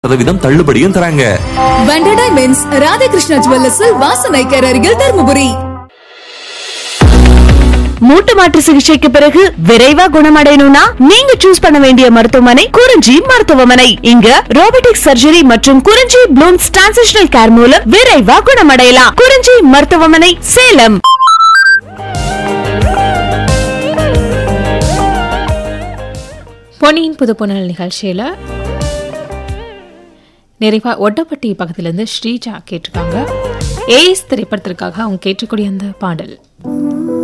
சதவீதம் தள்ளுபடியும் தராங்க வண்டர் டைமண்ட்ஸ் ராதாகிருஷ்ணா ஜுவல்லர்ஸில் வாசனைக்கர் அருகில் தருமபுரி மூட்டு மாற்று சிகிச்சைக்கு பிறகு விரைவா குணமடையணும்னா நீங்க சூஸ் பண்ண வேண்டிய மருத்துவமனை குறிஞ்சி மருத்துவமனை இங்க ரோபோட்டிக் சர்ஜரி மற்றும் குறிஞ்சி ப்ளூம்ஸ் டிரான்சிஷனல் கேர் மூலம் விரைவா குணமடையலாம் குறிஞ்சி மருத்துவமனை சேலம் பொன்னியின் புது புனல் நிகழ்ச்சியில் நிறைவா ஒட்டப்பட்டி பக்கத்திலிருந்து ஸ்ரீஜா கேட்டிருக்காங்க ஏஎஸ் திரைப்படத்திற்காக அவங்க கேட்டக்கூடிய அந்த பாடல்